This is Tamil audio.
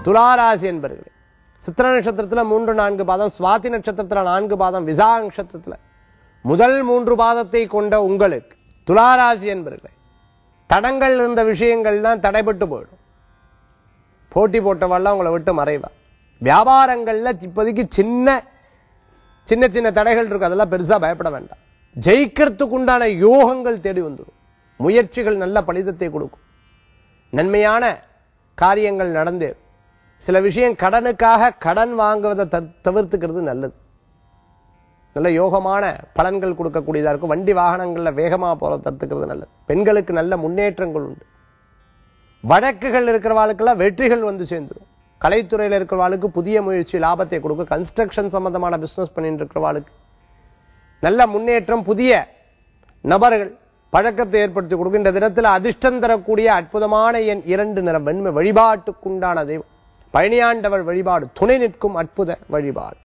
துளாராசி என்பர்களே சித்திர நட்சத்திரத்துல மூன்று நான்கு பாதம் சுவாதி நட்சத்திரத்துல நான்கு பாதம் விசா நட்சத்திரத்துல முதல் மூன்று பாதத்தை கொண்ட உங்களுக்கு துளாராசி என்பர்களே தடங்கள் இருந்த விஷயங்கள்லாம் தடைபட்டு போயிடும் போட்டி போட்டவெல்லாம் உங்களை விட்டு மறைவா வியாபாரங்கள்ல இப்போதைக்கு சின்ன சின்ன சின்ன தடைகள் இருக்கு அதெல்லாம் பெருசா பயப்பட வேண்டாம் ஜெயிக்கிறதுக்கு உண்டான யோகங்கள் தேடி வந்துடும் முயற்சிகள் நல்ல பலிதத்தை கொடுக்கும் நன்மையான காரியங்கள் நடந்தே சில விஷயம் கடனுக்காக கடன் வாங்குவதை தத்- தவிர்த்துக்கிறது நல்லது நல்ல யோகமான பலன்கள் கொடுக்கக்கூடியதா இருக்கும் வண்டி வாகனங்கள்ல வேகமா போற தடுத்துக்கிறது நல்லது பெண்களுக்கு நல்ல முன்னேற்றங்கள் உண்டு வழக்குகள் இருக்கிறவாளுக்கெல்லாம் வெற்றிகள் வந்து சேர்ந்துடும் கலைத்துறையில இருக்கிறவாளுக்கு புதிய முயற்சி லாபத்தை கொடுக்கும் கன்ஸ்ட்ரக்ஷன் சம்பந்தமான பிசினஸ் பண்ணிட்டு இருக்கிறவாளுக்கு நல்ல முன்னேற்றம் புதிய நபர்கள் பழக்கத்தை ஏற்படுத்தி கொடுக்கும் இந்த தினத்துல அதிர்ஷ்டம் தரக்கூடிய அற்புதமான எண் இரண்டு நிறம் வெண்மை வழிபாட்டுக்குண்டான தெய்வம் பழனியாண்டவர் வழிபாடு துணை நிற்கும் அற்புத வழிபாடு